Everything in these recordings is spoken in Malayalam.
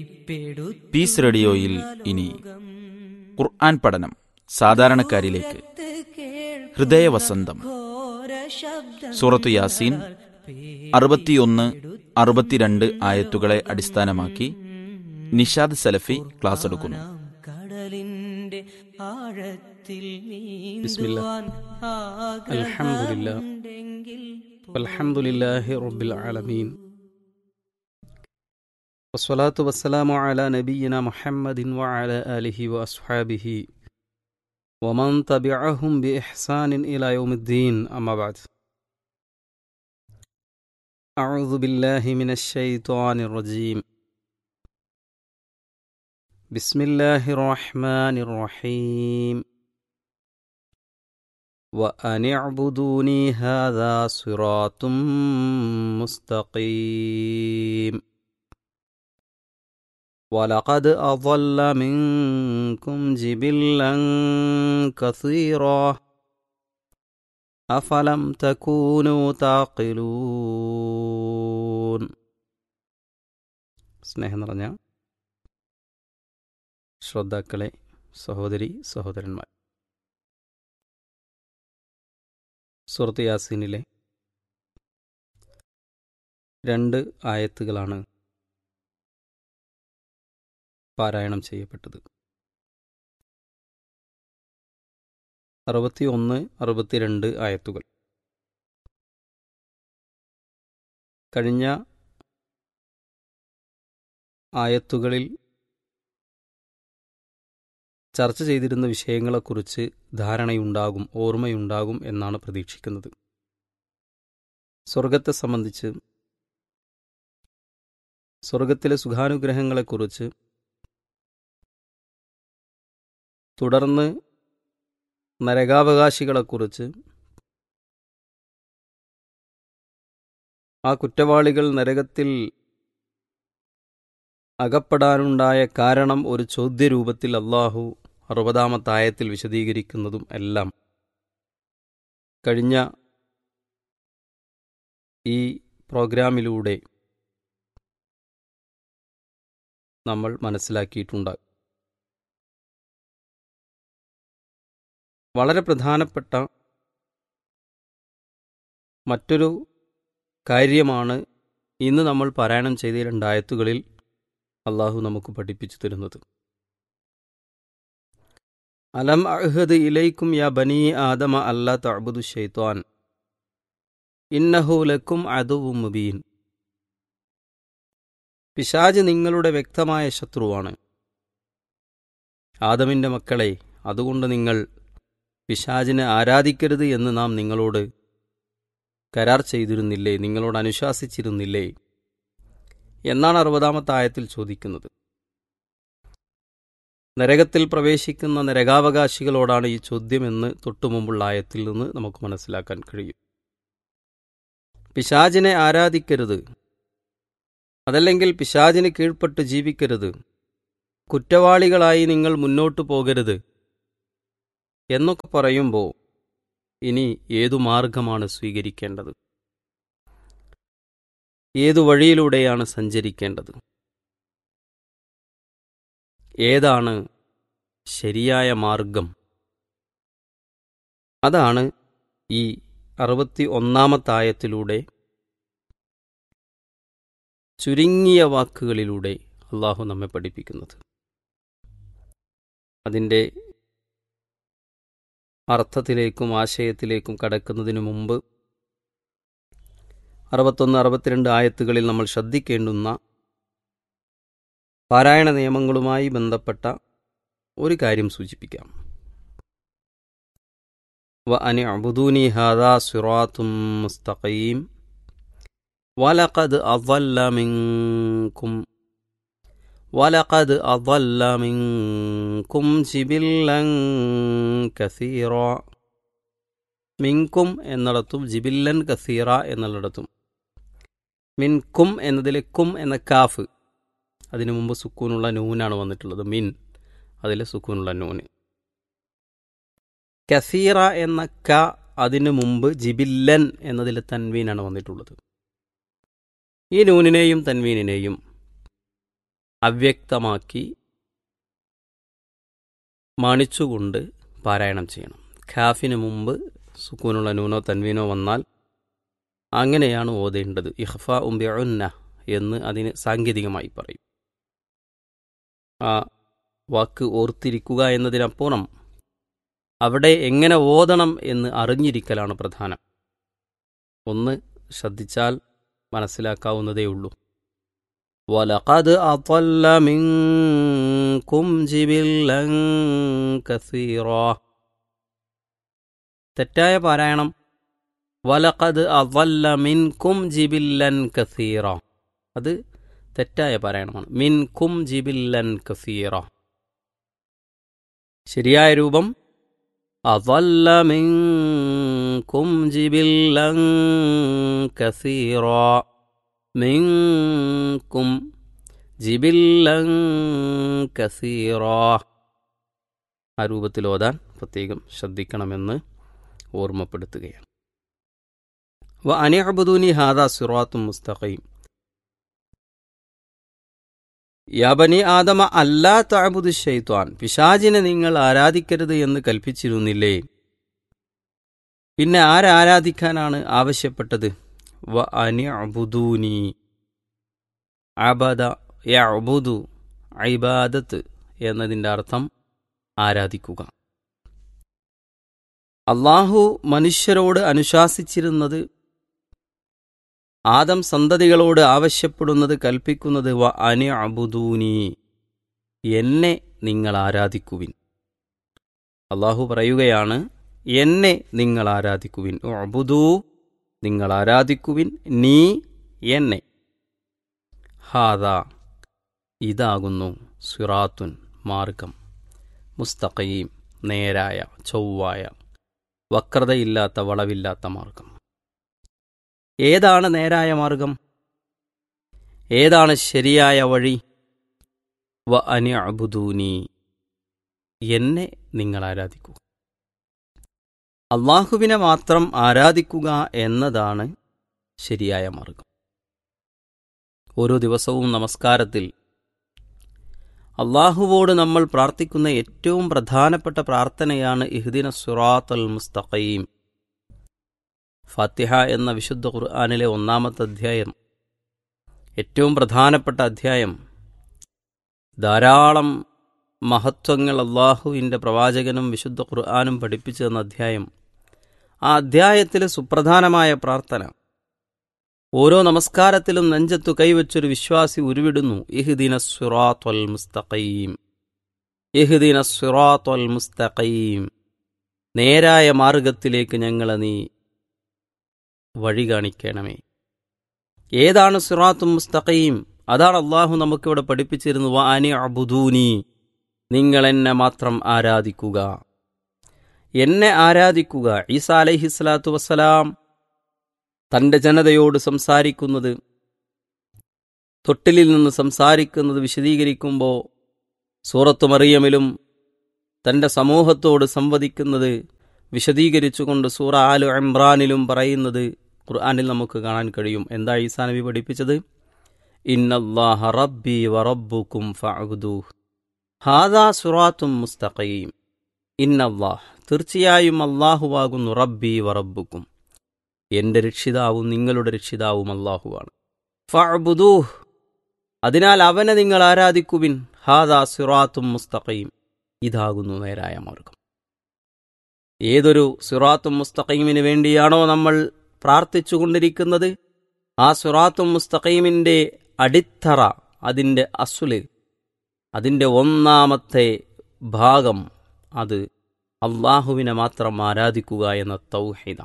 പീസ് റേഡിയോയിൽ ഇനി ഖുർആൻ പഠനം സാധാരണക്കാരിലേക്ക് ഹൃദയവസന്തം സൂറത്തു യാസീൻ അറുപത്തിയൊന്ന് അറുപത്തിരണ്ട് ആയത്തുകളെ അടിസ്ഥാനമാക്കി നിഷാദ് സലഫി ക്ലാസ് എടുക്കുന്നു കടലിന്റെ ആഴത്തിൽ ബിസ്മില്ലാ. നീന്തുവാൻ അൽഹംദുലില്ലാ. ആഗ്രഹമുണ്ടെങ്കിൽ والحمد لله رب العالمين والصلاة والسلام على نبينا محمد وعلى آله وأصحابه ومن تبعهم بإحسان إلى يوم الدين أما بعد أعوذ بالله من الشيطان الرجيم بسم الله الرحمن الرحيم وأن اعبدوني هذا صراط مستقيم ولقد أضل منكم جبلا كثيرا أفلم تكونوا تعقلون സ്നേഹം നിറഞ്ഞ ശ്രോതാക്കളെ സഹോദരി സഹോദരന്മാർ സുഹൃത്ത് യാസീനിലെ രണ്ട് ആയത്തുകളാണ് പാരായണം ചെയ്യപ്പെട്ടത് അറുപത്തി ഒന്ന് അറുപത്തിരണ്ട് ആയത്തുകൾ കഴിഞ്ഞ ആയത്തുകളിൽ ചർച്ച ചെയ്തിരുന്ന വിഷയങ്ങളെക്കുറിച്ച് ധാരണയുണ്ടാകും ഓർമ്മയുണ്ടാകും എന്നാണ് പ്രതീക്ഷിക്കുന്നത് സ്വർഗത്തെ സംബന്ധിച്ച് സ്വർഗത്തിലെ സുഖാനുഗ്രഹങ്ങളെക്കുറിച്ച് തുടർന്ന് നരകാവകാശികളെക്കുറിച്ച് ആ കുറ്റവാളികൾ നരകത്തിൽ അകപ്പെടാനുണ്ടായ കാരണം ഒരു ചോദ്യരൂപത്തിൽ അള്ളാഹു അറുപതാമത്തായത്തിൽ വിശദീകരിക്കുന്നതും എല്ലാം കഴിഞ്ഞ ഈ പ്രോഗ്രാമിലൂടെ നമ്മൾ മനസ്സിലാക്കിയിട്ടുണ്ടാകും വളരെ പ്രധാനപ്പെട്ട മറ്റൊരു കാര്യമാണ് ഇന്ന് നമ്മൾ പാരായണം ചെയ്ത രണ്ടായത്തുകളിൽ അള്ളാഹു നമുക്ക് പഠിപ്പിച്ചു തരുന്നത് അലം അഹദ് ഇലൈക്കും യാ ബനി ആദമ അല്ലാ തഅബുദു ഷൈത്വാൻ ഇന്നഹു ലക്കും അദുവും മുബീൻ പിശാജ് നിങ്ങളുടെ വ്യക്തമായ ശത്രുവാണ് ആദമിൻ്റെ മക്കളെ അതുകൊണ്ട് നിങ്ങൾ പിശാജിനെ ആരാധിക്കരുത് എന്ന് നാം നിങ്ങളോട് കരാർ ചെയ്തിരുന്നില്ലേ നിങ്ങളോട് അനുശാസിച്ചിരുന്നില്ലേ എന്നാണ് അറുപതാമത്തെ ആയത്തിൽ ചോദിക്കുന്നത് നരകത്തിൽ പ്രവേശിക്കുന്ന നരകാവകാശികളോടാണ് ഈ ചോദ്യമെന്ന് തൊട്ടുമുമ്പുള്ള ആയത്തിൽ നിന്ന് നമുക്ക് മനസ്സിലാക്കാൻ കഴിയും പിശാജിനെ ആരാധിക്കരുത് അതല്ലെങ്കിൽ പിശാജിന് കീഴ്പ്പെട്ട് ജീവിക്കരുത് കുറ്റവാളികളായി നിങ്ങൾ മുന്നോട്ടു പോകരുത് എന്നൊക്കെ പറയുമ്പോൾ ഇനി ഏതു മാർഗമാണ് സ്വീകരിക്കേണ്ടത് ഏതു വഴിയിലൂടെയാണ് സഞ്ചരിക്കേണ്ടത് ഏതാണ് ശരിയായ മാർഗം അതാണ് ഈ അറുപത്തി ഒന്നാമത്തായത്തിലൂടെ ചുരുങ്ങിയ വാക്കുകളിലൂടെ അള്ളാഹു നമ്മെ പഠിപ്പിക്കുന്നത് അതിൻ്റെ അർത്ഥത്തിലേക്കും ആശയത്തിലേക്കും കടക്കുന്നതിനു മുമ്പ് അറുപത്തൊന്ന് അറുപത്തിരണ്ട് ആയത്തുകളിൽ നമ്മൾ ശ്രദ്ധിക്കേണ്ടുന്ന പാരായണ നിയമങ്ങളുമായി ബന്ധപ്പെട്ട ഒരു കാര്യം സൂചിപ്പിക്കാം വ അനി അബുദൂനി ഹാദാ സിറാത്തും മുസ്തഖീം വലഖദ് അضل منكم ولقد أضل منكم جبلا كثيرا മിൻകും എന്നിടത്തും ജിബില്ലൻ കസീറ എന്നുള്ളിടത്തും മിൻകും എന്നതിലെ കും എന്ന കാഫ് അതിനു മുമ്പ് സുക്കൂനുള്ള നൂനാണ് വന്നിട്ടുള്ളത് മിൻ അതിലെ സുക്കൂനുള്ള നൂന് കസീറ എന്ന ക അതിനു മുമ്പ് ജിബില്ലൻ എന്നതിലെ തൻവീനാണ് വന്നിട്ടുള്ളത് ഈ നൂനിനെയും തൻവീനിനെയും അവ്യക്തമാക്കി മാണിച്ചുകൊണ്ട് പാരായണം ചെയ്യണം ഖാഫിന് മുമ്പ് സുക്കൂനുള്ള നൂനോ തൻവീനോ വന്നാൽ അങ്ങനെയാണ് ഓതേണ്ടത് ഇഹ്ഫ ഉംബിഉന്ന എന്ന് അതിന് സാങ്കേതികമായി പറയും ആ വാക്ക് ഓർത്തിരിക്കുക എന്നതിനപ്പുറം അവിടെ എങ്ങനെ ഓതണം എന്ന് അറിഞ്ഞിരിക്കലാണ് പ്രധാനം ഒന്ന് ശ്രദ്ധിച്ചാൽ മനസ്സിലാക്കാവുന്നതേ ഉള്ളൂ ولقد أضل منكم جبلا كثيرا തെറ്റായ പാരായണം വലഖദ് അضل മിൻകും ജിബില്ലൻ കസീറ അത് തെറ്റായ പാരായണമാണ് മിൻകും ജിബില്ലൻ കസീറ ശരിയായ രൂപം അضل منكم جبلا كثيرا منكم جبلا كثيرا ആ രൂപത്തിൽ ഓതാൻ പ്രത്യേകം ശ്രദ്ധിക്കണമെന്ന് ഓർമ്മപ്പെടുത്തുകയാണ് വ അനിഅബുദൂനി ഹാദാ സിറാത്തും മുസ്തഖീം യാബനി ആദമ അല്ലാ തഅബുദു ഷൈത്വാൻ പിശാചിനെ നിങ്ങൾ ആരാധിക്കരുത് എന്ന് കൽപ്പിച്ചിരുന്നില്ലേ പിന്നെ ആരാരാധിക്കാനാണ് ആവശ്യപ്പെട്ടത് വ അനിഅബുദൂനി അബദ യഅബുദു ഇബാദത്ത് എന്നതിൻ്റെ അർത്ഥം ആരാധിക്കുക അള്ളാഹു മനുഷ്യരോട് അനുശാസിച്ചിരുന്നത് ആദം സന്തതികളോട് ആവശ്യപ്പെടുന്നത് കൽപ്പിക്കുന്നത് വ അനി അബുദൂനി എന്നെ നിങ്ങൾ ആരാധിക്കുവിൻ അള്ളാഹു പറയുകയാണ് എന്നെ നിങ്ങൾ ആരാധിക്കുവിൻ അബുദൂ നിങ്ങൾ ആരാധിക്കുവിൻ നീ എന്നെ ഹാദ ഇതാകുന്നു സിറാത്തുൻ മാർഗം മുസ്തഖീം നേരായ ചൊവ്വായ വക്രതയില്ലാത്ത വളവില്ലാത്ത മാർഗം ഏതാണ് നേരായ മാർഗം ഏതാണ് ശരിയായ വഴി വ അനി അബുദൂനി എന്നെ നിങ്ങൾ ആരാധിക്കുക അള്ളാഹുവിനെ മാത്രം ആരാധിക്കുക എന്നതാണ് ശരിയായ മാർഗം ഓരോ ദിവസവും നമസ്കാരത്തിൽ അള്ളാഹുവോട് നമ്മൾ പ്രാർത്ഥിക്കുന്ന ഏറ്റവും പ്രധാനപ്പെട്ട പ്രാർത്ഥനയാണ് ഇഹ്ദിന സുറാത്ത് അൽ മുസ്തഖീം ഫാത്തിഹ എന്ന വിശുദ്ധ ഖുർആാനിലെ ഒന്നാമത്തെ അധ്യായം ഏറ്റവും പ്രധാനപ്പെട്ട അധ്യായം ധാരാളം മഹത്വങ്ങൾ അള്ളാഹുവിൻ്റെ പ്രവാചകനും വിശുദ്ധ ഖുർആാനും പഠിപ്പിച്ചു തന്ന അധ്യായം ആ അധ്യായത്തിലെ സുപ്രധാനമായ പ്രാർത്ഥന ഓരോ നമസ്കാരത്തിലും നെഞ്ചത്തു കൈവച്ചൊരു വിശ്വാസി ഉരുവിടുന്നു ഇഹ്ദിന സുറാത്വൽ മുസ്തഖീം ഇഹ്ദിന സുറാത്വൽ മുസ്തഖീം നേരായ മാർഗത്തിലേക്ക് ഞങ്ങളെ നീ വഴി കാണിക്കണമേ ഏതാണ് സുറാത്തും മുസ്തഖീം അതാണ് അള്ളാഹു നമുക്കിവിടെ പഠിപ്പിച്ചിരുന്നു വാനി അബുദൂനി നിങ്ങൾ എന്നെ മാത്രം ആരാധിക്കുക എന്നെ ആരാധിക്കുക ഈസാ അലൈഹിസ്ലാത്തു വസ്സലാം തന്റെ ജനതയോട് സംസാരിക്കുന്നത് തൊട്ടിലിൽ നിന്ന് സംസാരിക്കുന്നത് വിശദീകരിക്കുമ്പോൾ സൂറത്തു മറിയമിലും തന്റെ സമൂഹത്തോട് സംവദിക്കുന്നത് വിശദീകരിച്ചുകൊണ്ട് സൂറ ആലു ഇമ്രാനിലും പറയുന്നത് ഖുർആാനിൽ നമുക്ക് കാണാൻ കഴിയും എന്താ ഈസാ നബി പഠിപ്പിച്ചത് ഇന്നല്ലാഹ റബ്ബി വറബ്ബുക്കും ഫഅബ്ദൂഹ് ഹാദാ സുറാത്തും മുസ്തഖീം ഇന്നല്ലാഹ് തീർച്ചയായും അള്ളാഹുവാകുന്നു റബ്ബി വറബ്ബുക്കും എന്റെ രക്ഷിതാവും നിങ്ങളുടെ രക്ഷിതാവും അള്ളാഹുവാണ് ഫഅബ്ദൂഹ് അതിനാൽ അവനെ നിങ്ങൾ ആരാധിക്കുവിൻ ഹാദാ സിറാത്തും മുസ്തഖീം ഇതാകുന്നു നേരായ മാർഗം ഏതൊരു സിറാത്തും മുസ്തഖീമിന് വേണ്ടിയാണോ നമ്മൾ പ്രാർത്ഥിച്ചുകൊണ്ടിരിക്കുന്നത് ആ സിറാത്തും മുസ്തഖീമിൻ്റെ അടിത്തറ അതിൻ്റെ അസുല് അതിൻ്റെ ഒന്നാമത്തെ ഭാഗം അത് അള്ളാഹുവിനെ മാത്രം ആരാധിക്കുക എന്ന തൗഹീദ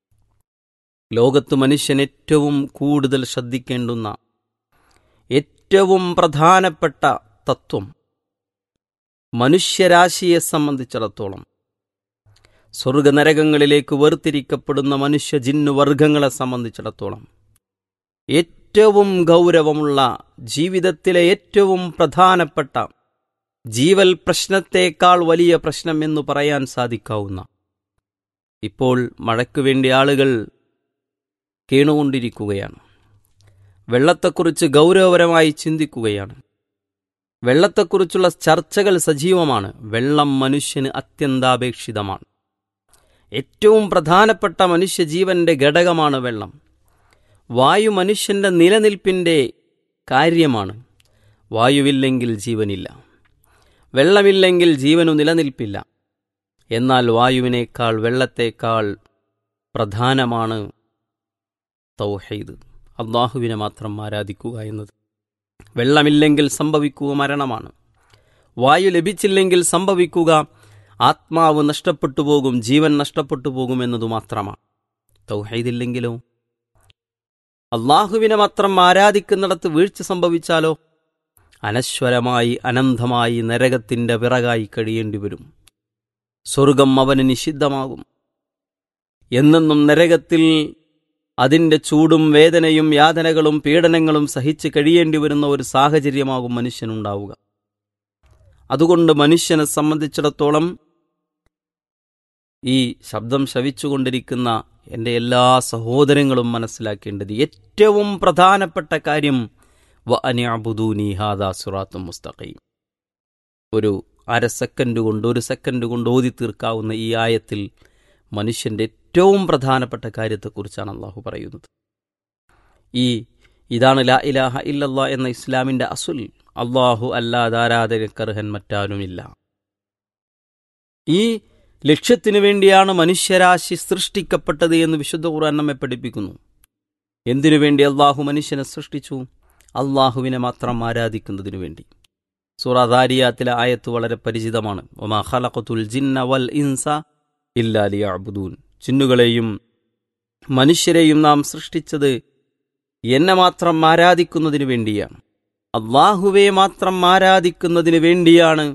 ലോകത്ത് മനുഷ്യൻ ഏറ്റവും കൂടുതൽ ശ്രദ്ധിക്കേണ്ടുന്ന ഏറ്റവും പ്രധാനപ്പെട്ട തത്വം മനുഷ്യരാശിയെ സംബന്ധിച്ചിടത്തോളം സ്വർഗനരകങ്ങളിലേക്ക് വേർതിരിക്കപ്പെടുന്ന മനുഷ്യ ജിന്നുവർഗങ്ങളെ സംബന്ധിച്ചിടത്തോളം ഏറ്റവും ഗൗരവമുള്ള ജീവിതത്തിലെ ഏറ്റവും പ്രധാനപ്പെട്ട ജീവൽ പ്രശ്നത്തേക്കാൾ വലിയ പ്രശ്നം എന്ന് പറയാൻ സാധിക്കാവുന്ന ഇപ്പോൾ മഴയ്ക്കു വേണ്ടി ആളുകൾ കേണുകൊണ്ടിരിക്കുകയാണ് വെള്ളത്തെക്കുറിച്ച് ഗൗരവപരമായി ചിന്തിക്കുകയാണ് വെള്ളത്തെക്കുറിച്ചുള്ള ചർച്ചകൾ സജീവമാണ് വെള്ളം മനുഷ്യന് അത്യന്താപേക്ഷിതമാണ് ഏറ്റവും പ്രധാനപ്പെട്ട മനുഷ്യജീവന്റെ ഘടകമാണ് വെള്ളം വായു മനുഷ്യന്റെ നിലനിൽപ്പിൻ്റെ കാര്യമാണ് വായുവില്ലെങ്കിൽ ജീവനില്ല വെള്ളമില്ലെങ്കിൽ ജീവനു നിലനിൽപ്പില്ല എന്നാൽ വായുവിനേക്കാൾ വെള്ളത്തേക്കാൾ പ്രധാനമാണ് തൗഹീദ് അള്ളാഹുവിനെ മാത്രം ആരാധിക്കുക എന്നത് വെള്ളമില്ലെങ്കിൽ സംഭവിക്കുക മരണമാണ് വായു ലഭിച്ചില്ലെങ്കിൽ സംഭവിക്കുക ആത്മാവ് നഷ്ടപ്പെട്ടു പോകും ജീവൻ നഷ്ടപ്പെട്ടു പോകും എന്നതു മാത്രമാണ് തൗഹീദില്ലെങ്കിലോ അള്ളാഹുവിനെ മാത്രം ആരാധിക്കുന്നിടത്ത് വീഴ്ച സംഭവിച്ചാലോ അനശ്വരമായി അനന്തമായി നരകത്തിന്റെ വിറകായി കഴിയേണ്ടി വരും സ്വർഗം അവന് നിഷിദ്ധമാകും എന്നെന്നും നരകത്തിൽ അതിന്റെ ചൂടും വേദനയും യാതനകളും പീഡനങ്ങളും സഹിച്ച് കഴിയേണ്ടി വരുന്ന ഒരു സാഹചര്യമാകും മനുഷ്യനുണ്ടാവുക അതുകൊണ്ട് മനുഷ്യനെ സംബന്ധിച്ചിടത്തോളം ഈ ശബ്ദം ശവിച്ചുകൊണ്ടിരിക്കുന്ന എൻ്റെ എല്ലാ സഹോദരങ്ങളും മനസ്സിലാക്കേണ്ടത് ഏറ്റവും പ്രധാനപ്പെട്ട കാര്യം വ അനിഅബുദൂനി ഹാദാ സുറാത്തും മുസ്തഖീം ഒരു അര സെക്കൻഡ് കൊണ്ട് ഒരു സെക്കൻഡ് കൊണ്ട് ഓതി തീർക്കാവുന്ന ഈ ആയത്തിൽ മനുഷ്യന്റെ ഏറ്റവും പ്രധാനപ്പെട്ട കാര്യത്തെക്കുറിച്ചാണ് അള്ളാഹു പറയുന്നത് ഈ ഇതാണ് ലാ ഇലാഹ ഇല്ലല്ലാ എന്ന ഇസ്ലാമിന്റെ അസുൽ അള്ളാഹു അല്ലാതാരാധനക്കർഹൻ മറ്റാരുമില്ല ഈ ലക്ഷ്യത്തിനു വേണ്ടിയാണ് മനുഷ്യരാശി സൃഷ്ടിക്കപ്പെട്ടത് എന്ന് വിശുദ്ധ ഖുർആൻ നമ്മെ പഠിപ്പിക്കുന്നു എന്തിനു വേണ്ടി അള്ളാഹു മനുഷ്യനെ സൃഷ്ടിച്ചു അള്ളാഹുവിനെ മാത്രം ആരാധിക്കുന്നതിനു വേണ്ടി സൂറാദാരിയാത്തിലെ ആയത്ത് വളരെ പരിചിതമാണ് ഒമാ ഖലഖത്തുൽ ജിന്ന വൽ ഇൻസ ഇല്ലാ ലിയഅ്ബുദൂൻ ജിന്നുകളെയും മനുഷ്യരെയും നാം സൃഷ്ടിച്ചത് എന്നെ മാത്രം ആരാധിക്കുന്നതിനു വേണ്ടിയാണ് അള്ളാഹുവെ മാത്രം ആരാധിക്കുന്നതിനു വേണ്ടിയാണ്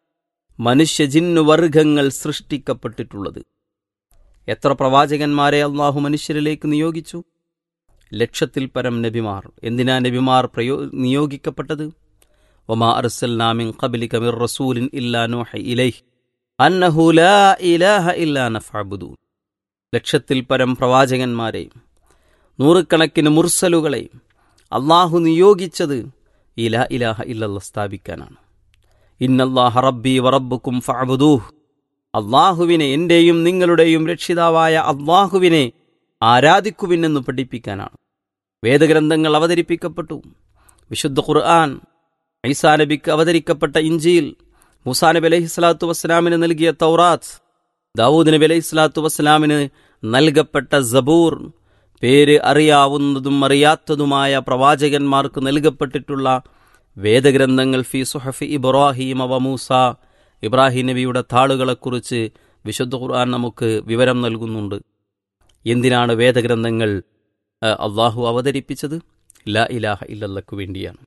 മനുഷ്യ ജിന്നു വർഗങ്ങൾ സൃഷ്ടിക്കപ്പെട്ടിട്ടുള്ളത് എത്ര പ്രവാചകന്മാരെ അള്ളാഹു മനുഷ്യരിലേക്ക് നിയോഗിച്ചു ലക്ഷത്തിൽ പരം നബിമാർ എന്തിനാ നബിമാർ പ്രയോ നിയോഗിക്കപ്പെട്ടത് ഒമാ അർസൽനാമിൻ ഖബലിക മിർ റസൂലിൻ ഇല്ലാ നൂഹ ഇലൈഹി അന്നഹു ലാ ഇലാഹ ഇല്ലാ നഫഅബുദൂൻ ലക്ഷത്തിൽ പരം പ്രവാചകന്മാരെ നൂറുകണക്കിന് മുർസലുകളെ അള്ളാഹു നിയോഗിച്ചത് ഇലാ ഇലാഹ ഇല്ലല്ല സ്ഥാപിക്കാനാണ് ഇന്നല്ലാഹ റബ്ബി വറബ്ബുക്കും ഫഅബുദൂഹ് അള്ളാഹുവിനെ എന്റെയും നിങ്ങളുടെയും രക്ഷിതാവായ അള്ളാഹുവിനെ ആരാധിക്കുവിനെന്ന് പഠിപ്പിക്കാനാണ് വേദഗ്രന്ഥങ്ങൾ അവതരിപ്പിക്കപ്പെട്ടു വിശുദ്ധ ഖുർആൻ ഐസാ നബിക്ക് അവതരിക്കപ്പെട്ട ഇഞ്ചിയിൽ മൂസാ നബി അലൈഹി സ്വലാത്തു വസ്സലാമിന് നൽകിയ തൗറാത്ത് ദാവൂദ് നബി അലൈഹി സ്വലാത്തു വസ്സലാമിന് നൽകപ്പെട്ട സബൂർ പേര് അറിയാവുന്നതും അറിയാത്തതുമായ പ്രവാചകന്മാർക്ക് നൽകപ്പെട്ടിട്ടുള്ള വേദഗ്രന്ഥങ്ങൾ ഫി സുഹഫി ഇബ്രാഹിം അവ മൂസ ഇബ്രാഹിം നബിയുടെ താളുകളെക്കുറിച്ച് വിശുദ്ധ ഖുർആൻ നമുക്ക് വിവരം നൽകുന്നുണ്ട് എന്തിനാണ് വേദഗ്രന്ഥങ്ങൾ അള്ളാഹു അവതരിപ്പിച്ചത് ലാ ഇലാഹ ഇല്ലല്ലക്കു വേണ്ടിയാണ്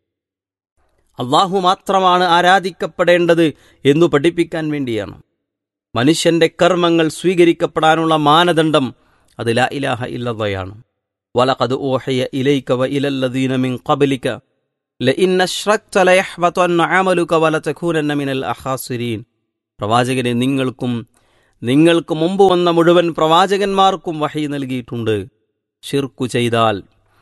അള്ളാഹു മാത്രമാണ് ആരാധിക്കപ്പെടേണ്ടത് എന്നു പഠിപ്പിക്കാൻ വേണ്ടിയാണ് മനുഷ്യന്റെ കർമ്മങ്ങൾ സ്വീകരിക്കപ്പെടാനുള്ള മാനദണ്ഡം അത് ലാ ഇലാഹ ഇല്ലതയാണ് വലഖദ് ഓഹയ ഇലൈക വ ഇലല്ലദീന മിൻ ഖബ്ലിക ലഇൻ അശ്റക്ത ലയഹ്ബതന്ന അമലുക വലതകൂനന്ന മിനൽ അഖാസിരീൻ പ്രവാചകനെ നിങ്ങൾക്കും നിങ്ങൾക്ക് മുമ്പ് വന്ന മുഴുവൻ പ്രവാചകന്മാർക്കും വഹി നൽകിയിട്ടുണ്ട് ഷിർക്കു ചെയ്താൽ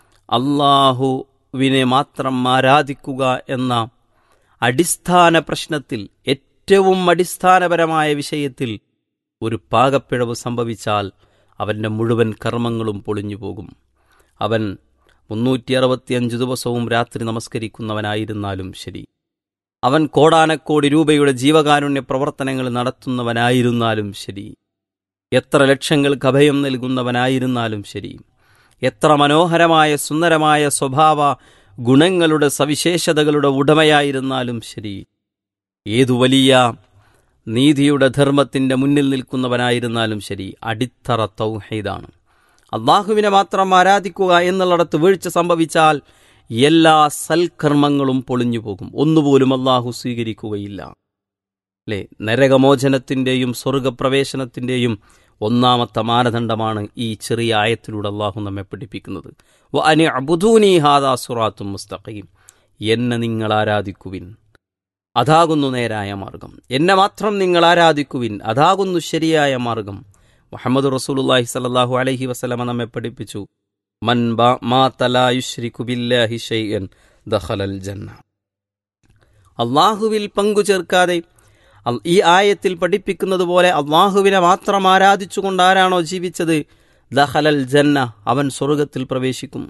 അള്ളാഹുവിനെ മാത്രം ആരാധിക്കുക എന്ന അടിസ്ഥാന പ്രശ്നത്തിൽ ഏറ്റവും അടിസ്ഥാനപരമായ വിഷയത്തിൽ ഒരു പാകപ്പിഴവ് സംഭവിച്ചാൽ അവൻ്റെ മുഴുവൻ കർമ്മങ്ങളും പൊളിഞ്ഞു പോകും അവൻ മുന്നൂറ്റി അറുപത്തിയഞ്ച് ദിവസവും രാത്രി നമസ്കരിക്കുന്നവനായിരുന്നാലും ശരി അവൻ കോടാനക്കോടി രൂപയുടെ ജീവകാരുണ്യ പ്രവർത്തനങ്ങൾ നടത്തുന്നവനായിരുന്നാലും ശരി എത്ര ലക്ഷങ്ങൾക്ക് അഭയം നൽകുന്നവനായിരുന്നാലും ശരി എത്ര മനോഹരമായ സുന്ദരമായ സ്വഭാവ ഗുണങ്ങളുടെ സവിശേഷതകളുടെ ഉടമയായിരുന്നാലും ശരി ഏതു വലിയ നീതിയുടെ ധർമ്മത്തിന്റെ മുന്നിൽ നിൽക്കുന്നവനായിരുന്നാലും ശരി അടിത്തറ തൗഹീദാണ് അള്ളാഹുവിനെ മാത്രം ആരാധിക്കുക എന്നുള്ളിടത്ത് വീഴ്ച സംഭവിച്ചാൽ എല്ലാ സൽക്കർമ്മങ്ങളും പൊളിഞ്ഞു പോകും ഒന്നുപോലും അള്ളാഹു സ്വീകരിക്കുകയില്ല അല്ലേ നരകമോചനത്തിന്റെയും സ്വർഗപ്രവേശനത്തിന്റെയും ഒന്നാമത്തെ മാനദണ്ഡമാണ് ഈ ചെറിയ ആയത്തിലൂടെ അള്ളാഹു നമ്മെ പഠിപ്പിക്കുന്നത് വ അനി അബുദൂനി ഹാദാ സുറാത്തും മുസ്തഖീം എന്നെ നിങ്ങൾ ആരാധിക്കുവിൻ അതാകുന്നു നേരായ മാർഗം എന്നെ മാത്രം നിങ്ങൾ ആരാധിക്കുവിൻ അതാകുന്നു ശരിയായ മാർഗം മുഹമ്മദ് റസൂലുള്ളാഹി സല്ലല്ലാഹു അലൈഹി വസല്ലമ നമ്മെ പഠിപ്പിച്ചു മൻ മാ തലാ യുശ്രിക്കു ബില്ലാഹി ഷൈഅൻ ദഖലൽ ജന്ന അള്ളാഹുവിൽ പങ്കു ചേർക്കാതെ അൽ- ഈ ആയത്തിൽ പഠിപ്പിക്കുന്നത് പോലെ അള്ളാഹുവിനെ മാത്രം ആരാധിച്ചുകൊണ്ട് ആരാണോ ജീവിച്ചത് ദഹലൽ ജന്ന അവൻ സ്വർഗത്തിൽ പ്രവേശിക്കും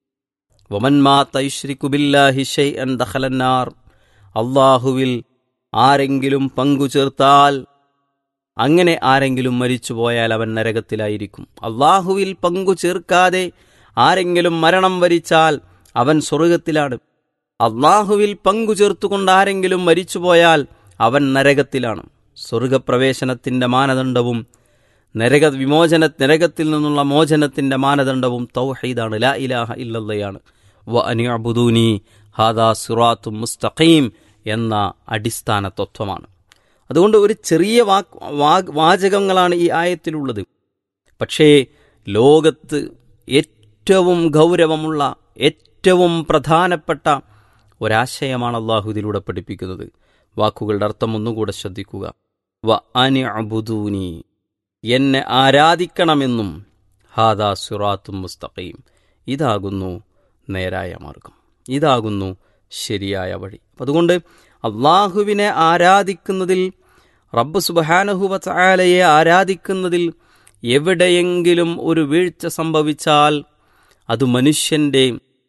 വമൻമാ തൈശ്രിക്കു ബില്ലാഹി ഷൈഅൻ ദഖലന്നാർ അള്ളാഹുവിൽ ആരെങ്കിലും പങ്കു ചേർത്താൽ അങ്ങനെ ആരെങ്കിലും മരിച്ചുപോയാൽ അവൻ നരകത്തിലായിരിക്കും അള്ളാഹുവിൽ പങ്കു ചേർക്കാതെ ആരെങ്കിലും മരണം വരിച്ചാൽ അവൻ സ്വർഗത്തിലാണ് അള്ളാഹുവിൽ പങ്കു ചേർത്തുകൊണ്ട് ആരെങ്കിലും മരിച്ചുപോയാൽ അവൻ നരകത്തിലാണ് സ്വർഗപ്രവേശനത്തിന്റെ മാനദണ്ഡവും നരക വിമോചന നരകത്തിൽ നിന്നുള്ള മോചനത്തിന്റെ മാനദണ്ഡവും തൗഹീദാണ് ലാ ഇലാഹ ഇല്ലല്ലയാണ് വ അനിഅബുദൂനി ഹാദാ സിറാത്തു മുസ്തഖീം എന്ന അടിസ്ഥാന തത്വമാണ് അതുകൊണ്ട് ഒരു ചെറിയ വാക്ക് വാ- വാചകങ്ങളാണ് ഈ ആയത്തിലുള്ളത് പക്ഷേ ലോകത്ത് ഏറ്റവും ഗൗരവമുള്ള ഏറ്റവും പ്രധാനപ്പെട്ട ഒരാശയമാണ് അള്ളാഹു ഇതിലൂടെ പഠിപ്പിക്കുന്നത് വാക്കുകളുടെ അർത്ഥം ഒന്നുകൂടെ ശ്രദ്ധിക്കുക വ അനി അബുദൂനി എന്നെ ആരാധിക്കണമെന്നും ഹാദാ സുറാത്തും മുസ്തഖീം ഇതാകുന്നു നേരായ മാർഗം ഇതാകുന്നു ശരിയായ വഴി അപ്പം അതുകൊണ്ട് അള്ളാഹുവിനെ ആരാധിക്കുന്നതിൽ റബ്ബ് സുബഹാനഹുവ ചായാലയെ ആരാധിക്കുന്നതിൽ എവിടെയെങ്കിലും ഒരു വീഴ്ച സംഭവിച്ചാൽ അത് മനുഷ്യന്റെ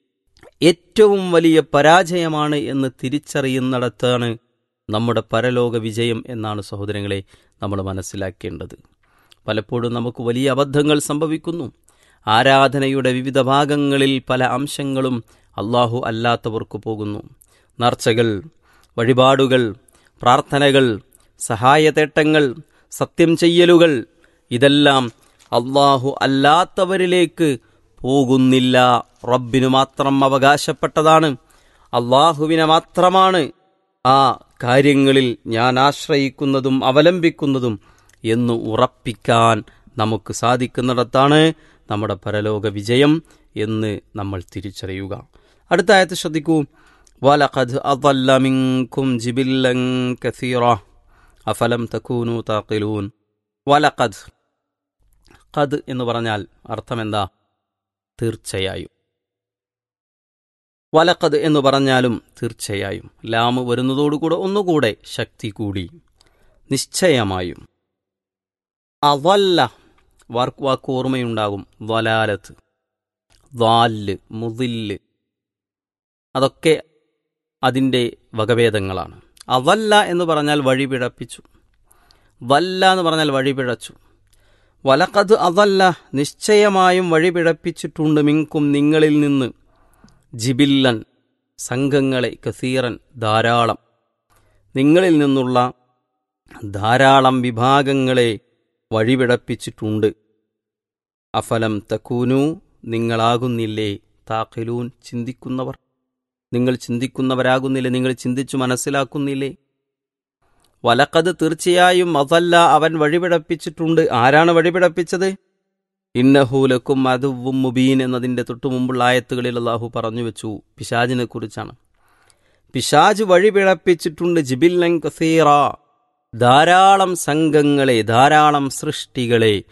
ഏറ്റവും വലിയ പരാജയമാണ് എന്ന് തിരിച്ചറിയുന്നിടത്താണ് നമ്മുടെ പരലോക വിജയം എന്നാണ് സഹോദരങ്ങളെ നമ്മൾ മനസ്സിലാക്കേണ്ടത് പലപ്പോഴും നമുക്ക് വലിയ അബദ്ധങ്ങൾ സംഭവിക്കുന്നു ആരാധനയുടെ വിവിധ ഭാഗങ്ങളിൽ പല അംശങ്ങളും അള്ളാഹു അല്ലാത്തവർക്ക് പോകുന്നു നേർച്ചകൾ വഴിപാടുകൾ പ്രാർത്ഥനകൾ സഹായതേട്ടങ്ങൾ സത്യം ചെയ്യലുകൾ ഇതെല്ലാം അള്ളാഹു അല്ലാത്തവരിലേക്ക് പോകുന്നില്ല റബ്ബിനു മാത്രം അവകാശപ്പെട്ടതാണ് അള്ളാഹുവിനെ മാത്രമാണ് ആ കാര്യങ്ങളിൽ ഞാൻ ആശ്രയിക്കുന്നതും അവലംബിക്കുന്നതും എന്ന് ഉറപ്പിക്കാൻ നമുക്ക് സാധിക്കുന്നിടത്താണ് നമ്മുടെ പരലോക വിജയം എന്ന് നമ്മൾ തിരിച്ചറിയുക അടുത്ത ആയത്ത് ശ്രദ്ധിക്കൂ വലഖദ് അضل منكم جبلا كثيرا അഫലം തക്കൂനു താക്കിലൂൻ വലഖദ് ഖദ് എന്ന് പറഞ്ഞാൽ അർത്ഥമെന്താ തീർച്ചയായും വലഖദ് എന്ന് പറഞ്ഞാലും തീർച്ചയായും ലാമ് വരുന്നതോടുകൂടെ ഒന്നുകൂടെ ശക്തി കൂടി നിശ്ചയമായും അവല്ല വാർക്ക് വാക്ക് ഓർമ്മയുണ്ടാകും വലാലത്ത് വാല് മുതില്ല് അതൊക്കെ അതിൻ്റെ വകഭേദങ്ങളാണ് അവല്ല എന്ന് പറഞ്ഞാൽ വഴി പിഴപ്പിച്ചു വല്ല എന്ന് പറഞ്ഞാൽ വഴി പിഴച്ചു വലക്കത് അതല്ല നിശ്ചയമായും വഴി പിഴപ്പിച്ചിട്ടുണ്ട് മിങ്കും നിങ്ങളിൽ നിന്ന് ജിബില്ലൻ സംഘങ്ങളെ കസീറൻ ധാരാളം നിങ്ങളിൽ നിന്നുള്ള ധാരാളം വിഭാഗങ്ങളെ വഴിപിടപ്പിച്ചിട്ടുണ്ട് അഫലം തക്കൂനു നിങ്ങളാകുന്നില്ലേ താഖിലൂൻ ചിന്തിക്കുന്നവർ നിങ്ങൾ ചിന്തിക്കുന്നവരാകുന്നില്ലേ നിങ്ങൾ ചിന്തിച്ചു മനസ്സിലാക്കുന്നില്ലേ വലക്കത് തീർച്ചയായും അതല്ല അവൻ വഴിപിടപ്പിച്ചിട്ടുണ്ട് ആരാണ് വഴിപിടപ്പിച്ചത് ഇന്നഹൂലക്കും അതുവും മുബീൻ എന്നതിൻ്റെ തൊട്ടു മുമ്പുള്ള ആയത്തുകളിൽ അള്ളാഹു പറഞ്ഞു വെച്ചു പിശാജിനെ കുറിച്ചാണ് പിശാജ് വഴിപിഴപ്പിച്ചിട്ടുണ്ട് ജിബില്ലൻ കസീറ ധാരാളം സംഘങ്ങളെ ധാരാളം സൃഷ്ടികളെ